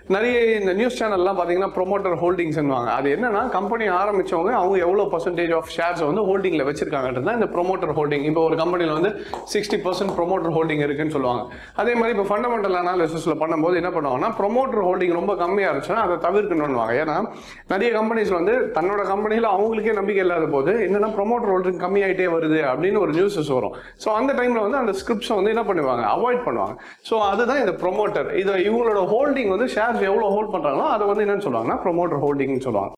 நிறைய இந்த நியூஸ் சேனல்லாம் பார்த்தீங்கன்னா ப்ரொமோட்டர் ஹோல்டிங்ஸ்னுவாங்க அது என்னன்னா கம்பெனி ஆரம்பிச்சவங்க அவங்க எவ்வளோ பர்சன்டேஜ் ஆஃப் ஷேர்ஸ் வந்து ஹோல்டிங்கில் வச்சிருக்காங்கன்றது தான் இந்த ப்ரொமோட்டர் ஹோல்டிங் இப்போ ஒரு கம்பெனியில் வந்து சிக்ஸ்டி பர்சன்ட் ப்ரொமோட்டர் ஹோல்டிங் இருக்குன்னு சொல்லுவாங்க அதே மாதிரி இப்போ ஃபண்டமெண்டல் அனாலிசிஸில் பண்ணும்போது என்ன பண்ணுவாங்கன்னா ப்ரொமோட்டர் ஹோல்டிங் ரொம்ப கம்மியாக இருந்துச்சுன்னா அதை தவிர்க்கணும்னுவாங்க ஏன்னா நிறைய கம்பெனிஸ் வந்து தன்னோட கம்பெனியில் அவங்களுக்கே நம்பிக்கை இல்லாத போது என்னன்னா ப்ரொமோட்டர் ஹோல்டிங் கம்மியாயிட்டே வருது அப்படின்னு ஒரு நியூஸஸ் வரும் ஸோ அந்த டைமில் வந்து அந்த ஸ்கிரிப்ட்ஸை வந்து என்ன பண்ணுவாங்க அவாய்ட் பண்ணுவாங்க ஸோ அதுதான் இந்த ப்ரொமோட்டர் இது இவங்களோட ஹோல்டிங் வந்து ஷேர்ஸ் எவ்வளோ ஹோல்ட் பண்ணுறாங்களோ அதை வந்து என்னன்னு சொல்லுவாங்கன்னா ப்ரொமோட்டர் ஹோல்டிங்னு சொல்லுவாங்க